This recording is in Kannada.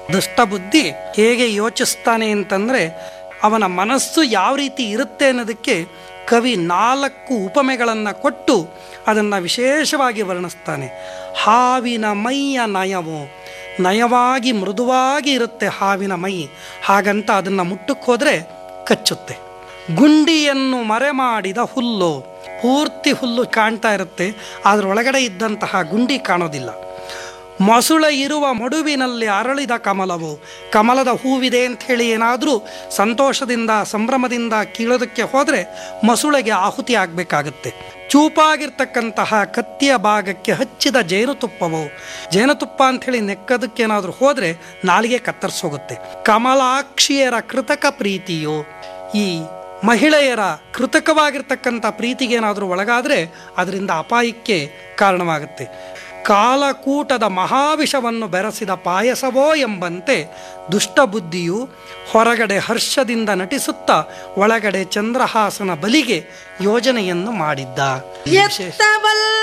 ದುಷ್ಟಬುದ್ಧಿ ಹೇಗೆ ಯೋಚಿಸ್ತಾನೆ ಅಂತಂದ್ರೆ ಅವನ ಮನಸ್ಸು ಯಾವ ರೀತಿ ಇರುತ್ತೆ ಅನ್ನೋದಕ್ಕೆ ಕವಿ ನಾಲ್ಕು ಉಪಮೆಗಳನ್ನು ಕೊಟ್ಟು ಅದನ್ನು ವಿಶೇಷವಾಗಿ ವರ್ಣಿಸ್ತಾನೆ ಹಾವಿನ ಮೈಯ ನಯವು ನಯವಾಗಿ ಮೃದುವಾಗಿ ಇರುತ್ತೆ ಹಾವಿನ ಮೈ ಹಾಗಂತ ಅದನ್ನು ಮುಟ್ಟಕ್ಕೆ ಹೋದರೆ ಕಚ್ಚುತ್ತೆ ಗುಂಡಿಯನ್ನು ಮರೆ ಮಾಡಿದ ಹುಲ್ಲು ಪೂರ್ತಿ ಹುಲ್ಲು ಕಾಣ್ತಾ ಇರುತ್ತೆ ಅದರೊಳಗಡೆ ಇದ್ದಂತಹ ಗುಂಡಿ ಕಾಣೋದಿಲ್ಲ ಮೊಸುಳ ಇರುವ ಮಡುವಿನಲ್ಲಿ ಅರಳಿದ ಕಮಲವು ಕಮಲದ ಹೂವಿದೆ ಅಂತ ಹೇಳಿ ಏನಾದರೂ ಸಂತೋಷದಿಂದ ಸಂಭ್ರಮದಿಂದ ಕೀಳೋದಕ್ಕೆ ಹೋದರೆ ಮಸುಳೆಗೆ ಆಹುತಿ ಆಗಬೇಕಾಗತ್ತೆ ಚೂಪಾಗಿರ್ತಕ್ಕಂತಹ ಕತ್ತಿಯ ಭಾಗಕ್ಕೆ ಹಚ್ಚಿದ ಜೇನುತುಪ್ಪವು ಜೇನುತುಪ್ಪ ಅಂಥೇಳಿ ನೆಕ್ಕದಕ್ಕೇನಾದರೂ ಹೋದರೆ ನಾಲಿಗೆ ಕತ್ತರಿಸೋಗುತ್ತೆ ಕಮಲಾಕ್ಷಿಯರ ಕೃತಕ ಪ್ರೀತಿಯು ಈ ಮಹಿಳೆಯರ ಕೃತಕವಾಗಿರ್ತಕ್ಕಂಥ ಪ್ರೀತಿಗೇನಾದರೂ ಒಳಗಾದರೆ ಅದರಿಂದ ಅಪಾಯಕ್ಕೆ ಕಾರಣವಾಗುತ್ತೆ ಕಾಲಕೂಟದ ಮಹಾವಿಷವನ್ನು ಬೆರೆಸಿದ ಪಾಯಸವೋ ಎಂಬಂತೆ ದುಷ್ಟಬುದ್ಧಿಯು ಹೊರಗಡೆ ಹರ್ಷದಿಂದ ನಟಿಸುತ್ತಾ ಒಳಗಡೆ ಚಂದ್ರಹಾಸನ ಬಲಿಗೆ ಯೋಜನೆಯನ್ನು ಮಾಡಿದ್ದ ಈ ವಿಶೇಷ ಎತ್ತವಲ್ಲ